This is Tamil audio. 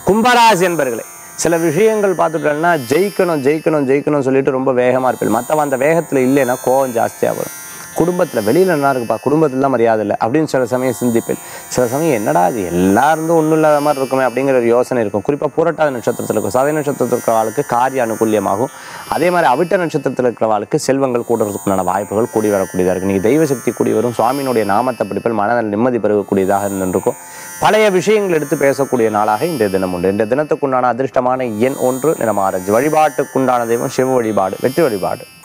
கும்பராசி என்பர்களே சில விஷயங்கள் பார்த்துட்டோம்னா ஜெயிக்கணும் ஜெயிக்கணும் ஜெயிக்கணும் சொல்லிட்டு ரொம்ப வேகமாக இருப்பீங்க மற்றவன் அந்த வேகத்தில் இல்லைன்னா கோவம் ஜாஸ்தியாக வரும் குடும்பத்தில் வெளியில் என்ன இருக்குப்பா குடும்பத்தில் தான் மரியாதை இல்லை அப்படின்னு சில சமயம் சிந்திப்பேன் சில சமயம் என்னடா இது எல்லா இருந்தும் ஒன்றும் இல்லாத மாதிரி இருக்குமே அப்படிங்கிற ஒரு யோசனை இருக்கும் குறிப்பாக புரட்டாத நட்சத்திரத்தில் இருக்கும் சதய நட்சத்திரத்தில் இருக்கிறவாளுக்கு காரிய அனுகூல்யமாகும் அதே மாதிரி அவிட்ட நட்சத்திரத்தில் இருக்கிறவாளுக்கு செல்வங்கள் கூடுறதுக்குண்டான வாய்ப்புகள் கூடி வரக்கூடியதாக இருக்குது நீங்கள் தெய்வ சக்தி கூடி வரும் சுவாமியினுடைய நாமத்தை படிப்பில் மனதில் நிம்மதி பெறக்கூடியதாக இருந்திருக்கும் பழைய விஷயங்கள் எடுத்து பேசக்கூடிய நாளாக இன்றைய தினம் உண்டு இன்றைய தினத்துக்குண்டான அதிர்ஷ்டமான எண் ஒன்று நிறம் ஆரஞ்சு வழிபாட்டுக்குண்டான தெய்வம் சிவ வழிபாடு வெற்றி வழிபாடு